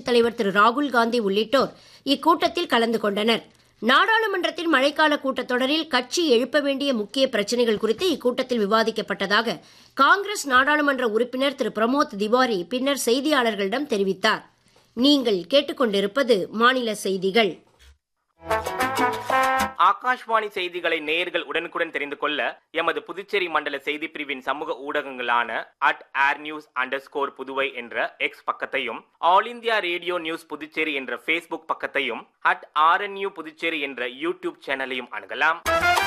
தலைவர் திரு ராகுல் காந்தி உள்ளிட்டோர் இக்கூட்டத்தில் கலந்து கொண்டனர் நாடாளுமன்றத்தின் மழைக்கால கூட்டத்தொடரில் கட்சி எழுப்ப வேண்டிய முக்கிய பிரச்சனைகள் குறித்து இக்கூட்டத்தில் விவாதிக்கப்பட்டதாக காங்கிரஸ் நாடாளுமன்ற உறுப்பினர் திரு பிரமோத் திவாரி பின்னர் செய்தியாளர்களிடம் தெரிவித்தார் நீங்கள் கேட்டுக்கொண்டிருப்பது மாநில செய்திகள் ஆகாஷ்வாணி செய்திகளை நேயர்கள் உடனுக்குடன் தெரிந்து கொள்ள எமது புதுச்சேரி மண்டல செய்தி பிரிவின் சமூக ஊடகங்களான at air news underscore Puduvai என்ற எக்ஸ் பக்கத்தையும் All India Radio News Puducherry என்ற ஃபேஸ்புக் பக்கத்தையும் அட் ஆர்என்யூ புதுச்சேரி என்ற யூடியூப் சேனலையும் அணுகலாம்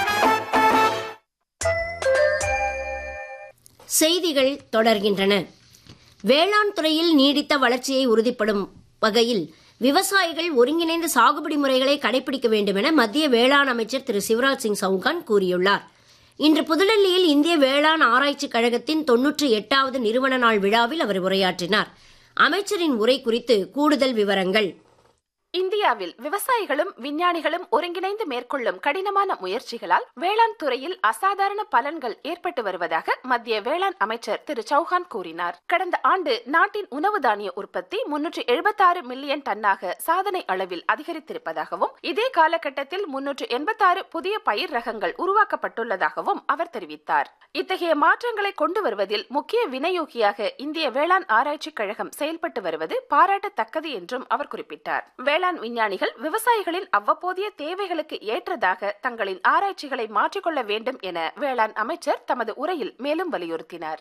செய்திகள் தொடர்கின்றன வேளாண் துறையில் நீடித்த வளர்ச்சியை உறுதிப்படும் வகையில் விவசாயிகள் ஒருங்கிணைந்த சாகுபடி முறைகளை கடைபிடிக்க வேண்டும் என மத்திய வேளாண் அமைச்சர் திரு சிவராஜ் சிங் சவுகான் கூறியுள்ளார் இன்று புதுடெல்லியில் இந்திய வேளாண் ஆராய்ச்சிக் கழகத்தின் தொன்னூற்றி எட்டாவது நிறுவன நாள் விழாவில் அவர் உரையாற்றினார் அமைச்சரின் உரை குறித்து கூடுதல் விவரங்கள் இந்தியாவில் விவசாயிகளும் விஞ்ஞானிகளும் ஒருங்கிணைந்து மேற்கொள்ளும் கடினமான முயற்சிகளால் வேளாண் துறையில் அசாதாரண பலன்கள் ஏற்பட்டு வருவதாக மத்திய வேளாண் அமைச்சர் திரு சௌஹான் கூறினார் கடந்த ஆண்டு நாட்டின் உணவு தானிய உற்பத்தி முன்னூற்று எழுபத்தாறு மில்லியன் டன்னாக சாதனை அளவில் அதிகரித்திருப்பதாகவும் இதே காலகட்டத்தில் முன்னூற்று எண்பத்தாறு புதிய பயிர் ரகங்கள் உருவாக்கப்பட்டுள்ளதாகவும் அவர் தெரிவித்தார் இத்தகைய மாற்றங்களை கொண்டு வருவதில் முக்கிய வினையோகியாக இந்திய வேளாண் ஆராய்ச்சிக் கழகம் செயல்பட்டு வருவது பாராட்டத்தக்கது என்றும் அவர் குறிப்பிட்டார் வேளாண் விஞ்ஞானிகள் விவசாயிகளின் அவ்வப்போதைய தேவைகளுக்கு ஏற்றதாக தங்களின் ஆராய்ச்சிகளை மாற்றிக்கொள்ள வேண்டும் என வேளாண் அமைச்சர் தமது உரையில் மேலும் வலியுறுத்தினார்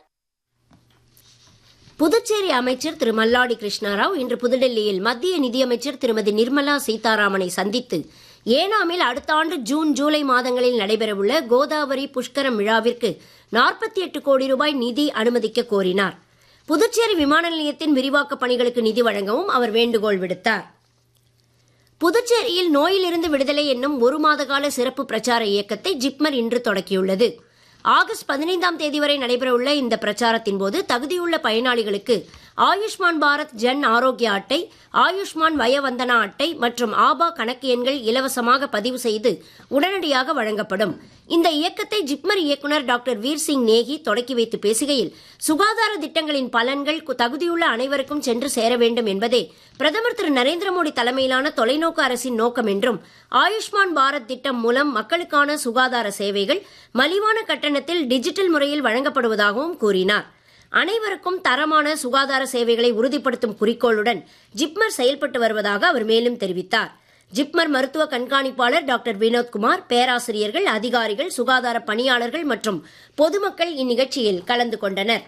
புதுச்சேரி அமைச்சர் திரு மல்லாடி கிருஷ்ணாராவ் இன்று புதுடெல்லியில் மத்திய நிதியமைச்சர் திருமதி நிர்மலா சீதாராமனை சந்தித்து ஏனாமில் அடுத்த ஆண்டு ஜூன் ஜூலை மாதங்களில் நடைபெறவுள்ள கோதாவரி புஷ்கரம் விழாவிற்கு நாற்பத்தி எட்டு கோடி ரூபாய் நிதி அனுமதிக்க கோரினார் புதுச்சேரி விமான நிலையத்தின் விரிவாக்கப் பணிகளுக்கு நிதி வழங்கவும் அவர் வேண்டுகோள் விடுத்தார் புதுச்சேரியில் நோயிலிருந்து விடுதலை என்னும் ஒரு மாத கால சிறப்பு பிரச்சார இயக்கத்தை ஜிப்மர் இன்று தொடக்கியுள்ளது ஆகஸ்ட் பதினைந்தாம் தேதி வரை நடைபெறவுள்ள இந்த பிரச்சாரத்தின் போது தகுதியுள்ள பயனாளிகளுக்கு ஆயுஷ்மான் பாரத் ஜன் ஆரோக்கிய அட்டை ஆயுஷ்மான் வயவந்தனா அட்டை மற்றும் ஆபா கணக்கு எண்கள் இலவசமாக பதிவு செய்து உடனடியாக வழங்கப்படும் இந்த இயக்கத்தை ஜிப்மர் இயக்குநர் டாக்டர் வீர் சிங் நேகி தொடக்கி வைத்து பேசுகையில் சுகாதார திட்டங்களின் பலன்கள் தகுதியுள்ள அனைவருக்கும் சென்று சேர வேண்டும் என்பதே பிரதமர் திரு நரேந்திர மோடி தலைமையிலான தொலைநோக்கு அரசின் நோக்கம் என்றும் ஆயுஷ்மான் பாரத் திட்டம் மூலம் மக்களுக்கான சுகாதார சேவைகள் மலிவான கட்டணத்தில் டிஜிட்டல் முறையில் வழங்கப்படுவதாகவும் கூறினார் அனைவருக்கும் தரமான சுகாதார சேவைகளை உறுதிப்படுத்தும் குறிக்கோளுடன் ஜிப்மர் செயல்பட்டு வருவதாக அவர் மேலும் தெரிவித்தார் ஜிப்மர் மருத்துவ கண்காணிப்பாளர் டாக்டர் வினோத்குமார் பேராசிரியர்கள் அதிகாரிகள் சுகாதார பணியாளர்கள் மற்றும் பொதுமக்கள் இந்நிகழ்ச்சியில் கலந்து கொண்டனர்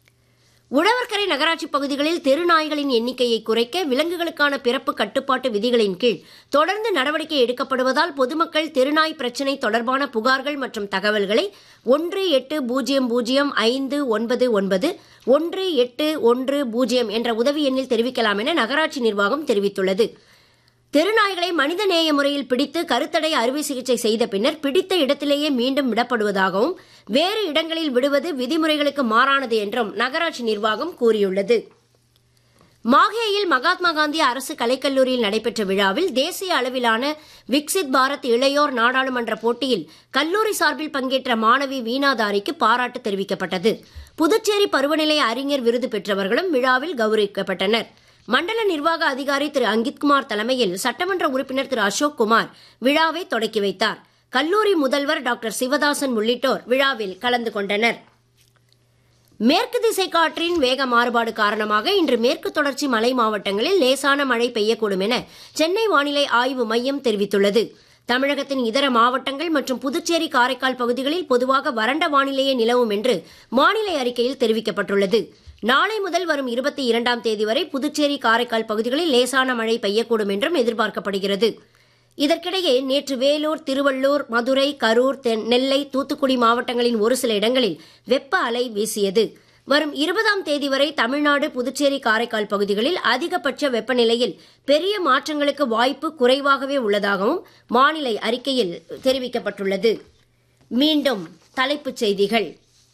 உழவர்கரை நகராட்சி பகுதிகளில் தெருநாய்களின் எண்ணிக்கையை குறைக்க விலங்குகளுக்கான பிறப்பு கட்டுப்பாட்டு விதிகளின் கீழ் தொடர்ந்து நடவடிக்கை எடுக்கப்படுவதால் பொதுமக்கள் தெருநாய் பிரச்சினை தொடர்பான புகார்கள் மற்றும் தகவல்களை ஒன்று எட்டு பூஜ்ஜியம் பூஜ்ஜியம் ஐந்து ஒன்பது ஒன்பது ஒன்று எட்டு ஒன்று பூஜ்ஜியம் என்ற உதவி எண்ணில் தெரிவிக்கலாம் என நகராட்சி நிர்வாகம் தெரிவித்துள்ளது தெருநாய்களை மனித நேய முறையில் பிடித்து கருத்தடை அறுவை சிகிச்சை செய்த பின்னர் பிடித்த இடத்திலேயே மீண்டும் விடப்படுவதாகவும் வேறு இடங்களில் விடுவது விதிமுறைகளுக்கு மாறானது என்றும் நகராட்சி நிர்வாகம் கூறியுள்ளது மாஹேயில் மகாத்மா காந்தி அரசு கலைக்கல்லூரியில் நடைபெற்ற விழாவில் தேசிய அளவிலான விக்சித் பாரத் இளையோர் நாடாளுமன்ற போட்டியில் கல்லூரி சார்பில் பங்கேற்ற மாணவி வீணாதாரிக்கு பாராட்டு தெரிவிக்கப்பட்டது புதுச்சேரி பருவநிலை அறிஞர் விருது பெற்றவர்களும் விழாவில் கௌரவிக்கப்பட்டனர் மண்டல நிர்வாக அதிகாரி திரு அங்கித்குமார் தலைமையில் சட்டமன்ற உறுப்பினர் திரு அசோக் குமார் விழாவை தொடக்கி வைத்தார் கல்லூரி முதல்வர் டாக்டர் சிவதாசன் உள்ளிட்டோர் விழாவில் கலந்து கொண்டனர் மேற்கு திசை காற்றின் வேக மாறுபாடு காரணமாக இன்று மேற்கு தொடர்ச்சி மலை மாவட்டங்களில் லேசான மழை பெய்யக்கூடும் என சென்னை வானிலை ஆய்வு மையம் தெரிவித்துள்ளது தமிழகத்தின் இதர மாவட்டங்கள் மற்றும் புதுச்சேரி காரைக்கால் பகுதிகளில் பொதுவாக வறண்ட வானிலையே நிலவும் என்று வானிலை அறிக்கையில் தெரிவிக்கப்பட்டுள்ளது நாளை முதல் வரும் இருபத்தி இரண்டாம் தேதி வரை புதுச்சேரி காரைக்கால் பகுதிகளில் லேசான மழை பெய்யக்கூடும் என்றும் எதிர்பார்க்கப்படுகிறது இதற்கிடையே நேற்று வேலூர் திருவள்ளூர் மதுரை கரூர் நெல்லை தூத்துக்குடி மாவட்டங்களின் ஒரு சில இடங்களில் வெப்ப அலை வீசியது வரும் இருபதாம் தேதி வரை தமிழ்நாடு புதுச்சேரி காரைக்கால் பகுதிகளில் அதிகபட்ச வெப்பநிலையில் பெரிய மாற்றங்களுக்கு வாய்ப்பு குறைவாகவே உள்ளதாகவும் வானிலை அறிக்கையில் தெரிவிக்கப்பட்டுள்ளது மீண்டும் தலைப்புச் செய்திகள்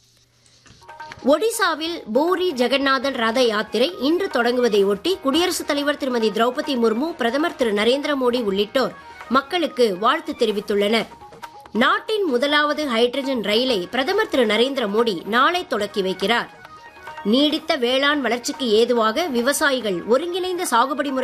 ஒடிசாவில் பூரி ஜெகநாதன் ரத யாத்திரை இன்று தொடங்குவதை ஒட்டி குடியரசுத் தலைவர் திருமதி திரௌபதி முர்மு பிரதமர் திரு நரேந்திர மோடி உள்ளிட்டோர் மக்களுக்கு வாழ்த்து தெரிவித்துள்ளனர் நாட்டின் முதலாவது ஹைட்ரஜன் ரயிலை பிரதமர் திரு நரேந்திர மோடி நாளை தொடக்கி வைக்கிறார் நீடித்த வேளாண் வளர்ச்சிக்கு ஏதுவாக விவசாயிகள் ஒருங்கிணைந்த சாகுபடி முறை